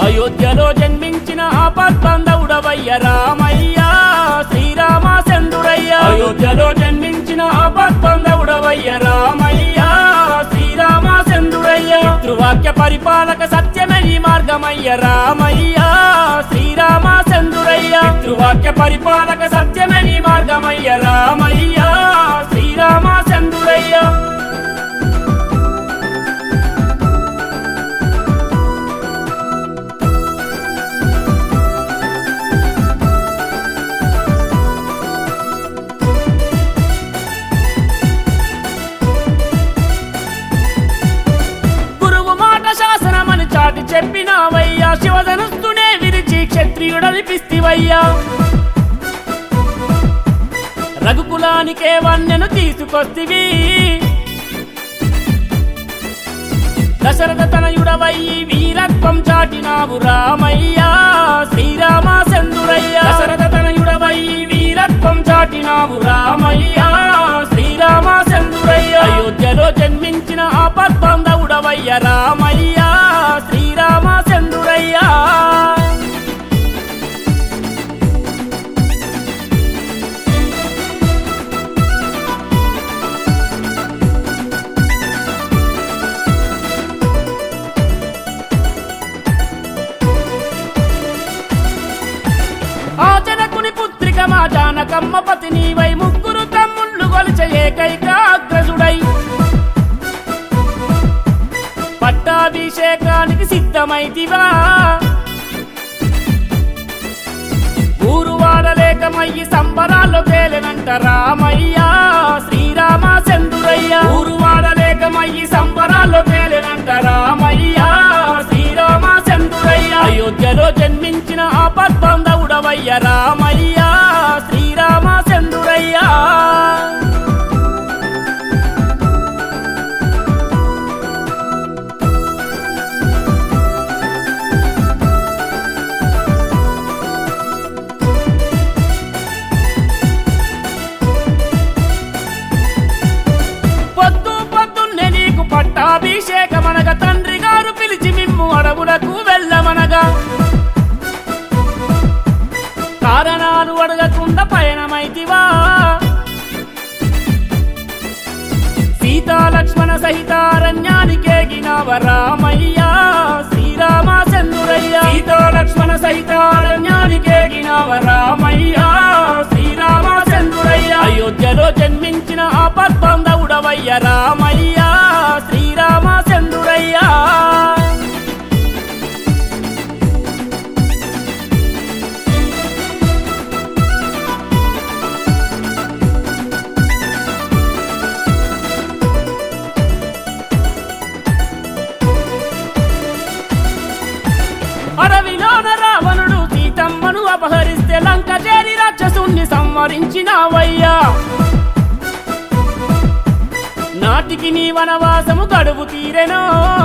అయోధ్యలో జన్మించిన ఆపద్బంధవుడవయ్య రామయ్య శ్రీరామ చంద్రుడయ్య అయోధ్యలో జన్మించిన ఆపద్బంధవుడవయ్య రామయ్య శ్రీరామ చంద్రుడయ్య పితృవాక్య పరిపాలక సత్యమే ఈ మార్గమయ్య రామయ్య శ్రీరామ చంద్రుడయ్య పితృవాక్య పరిపాలక సత్యమే ఈ మార్గమయ్య రామయ్య శ్రీరామ చంద్రుడయ్య గురువు మాట శాసనమని చాటి చెప్పినావయ్యా శివధనుస్తునే విరిచి క్షత్రియుడనిపిస్తివయ్యా రఘుకులానికే వన్నెను తీసుకొస్తివి దశరథ తనయుడవయ్యి వీరత్వం చాటినావు రామయ్యా శ్రీరామ చంద్రుడయ్యా దశరథ తనయుడవయ్యి వీరత్వం చాటినావు రామయ్యా శ్రీరామ చంద్రుడయ్యా అయోధ్యలో జన్మించిన ఆపద్బంధవుడవయ్య రామయ్యా శ్రీరామ చంద్రుడయ్యా ఆ జనకుని పుత్రిక మా జానకమ్మ పతి నీవై ముగ్గురు తమ్ముళ్ళు కొలిచ ఏకైక అగ్రజుడై పట్టాభిషేకానికి సిద్ధమైతివా ఊరు వాడలేకమయ్యి సంబరాల్లో తేలినంట రామయ్య శ్రీరామ చంద్రుడయ్య ఊరు వాడలేకమయ్యి సంబరాల్లో తేలినంట రామయ్య శ్రీరామ చంద్రుడయ్య అయోధ్యలో జన్మించిన ఆపద్బంధవుడవయ్య రామయ్య శ్రీరామ చంద్రుడయ్యా పొద్దు పొద్దున్నే నీకు పట్టాభిషేకమనగా తండ్రి గారు పిలిచి మిమ్ము అడవులకు వెళ్ళమనగా కారణాలు అడగకుండా పయనమైతివా సీతా లక్ష్మణ సహితారణ్యానికేగినవ రామయ్య శ్రీరామ చంద్రుడయ్య సీతా లక్ష్మణ సహితారణ్యానికేగినవ రామయ్య శ్రీరామ చంద్రుడయ్య అయోధ్యలో జన్మించిన ఆపద్బంధవుడవయ్య రామయ్య శ్రీరామ చంద్రుడయ్యా అడవిలోన రావణుడు సీతమ్మను అపహరిస్తే లంక చేరి రాక్షసుణ్ణి సంవరించినావయ్యా నాటికి నీ వనవాసము గడువు తీరెనో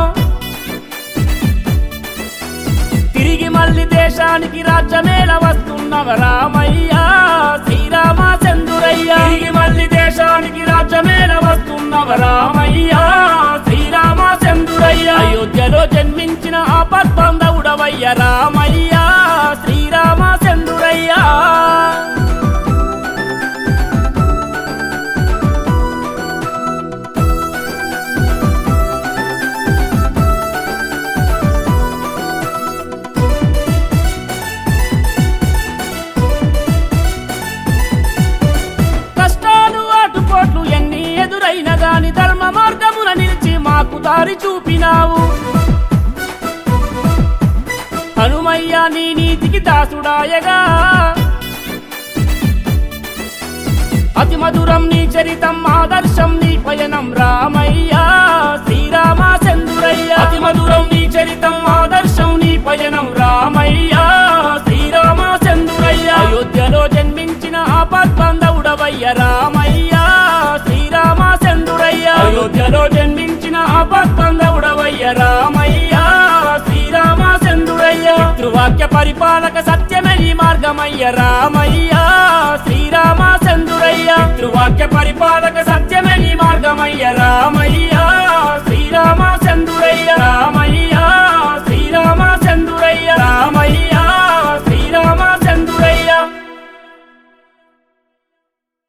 తిరిగి మళ్ళీ దేశానికి రాజ్యమేల వస్తున్నవ రామయ్య శ్రీరామ చంద్రుడయ్య తిరిగి మళ్ళీ దేశానికి రాజ్యమేల వస్తున్నవ రామయ్య శ్రీరామ చంద్రుడయ్య అయోధ్యలో జన్మించిన ఆపద్బంధవుడవయ్య రామయ్య శ్రీరామ చంద్రుడయ్యా కష్టాలు ఆటుపోట్లు ఎన్ని ఎదురైన గాని ధర్మ మార్గమున నిలిచి మాకు దారి చూపినావు హనుమయ్య నీ నీతికి దాసుడాయగా అతి మధురం నీ చరితం ఆదర్శం నీ పయనం రామయ్య శ్రీరామ చంద్రుడయ్య అతి మధురం నీ చరితం ఆదర్శం నీ పయనం రామయ్య శ్రీరామ చంద్రుడయ్య అయోధ్యలో జన్మించిన ఆపద్బంధవుడవయ్య రామయ్య శ్రీరామ చంద్రుడయ్య అయోధ్యలో జన్మించిన ఆపద్బంధవుడవయ్య రామయ్య శ్రీరామ చంద్రుడయ్య పితృవాక్య పరిపాలక సత్యమే ఈ మార్గమయ్య రామయ్య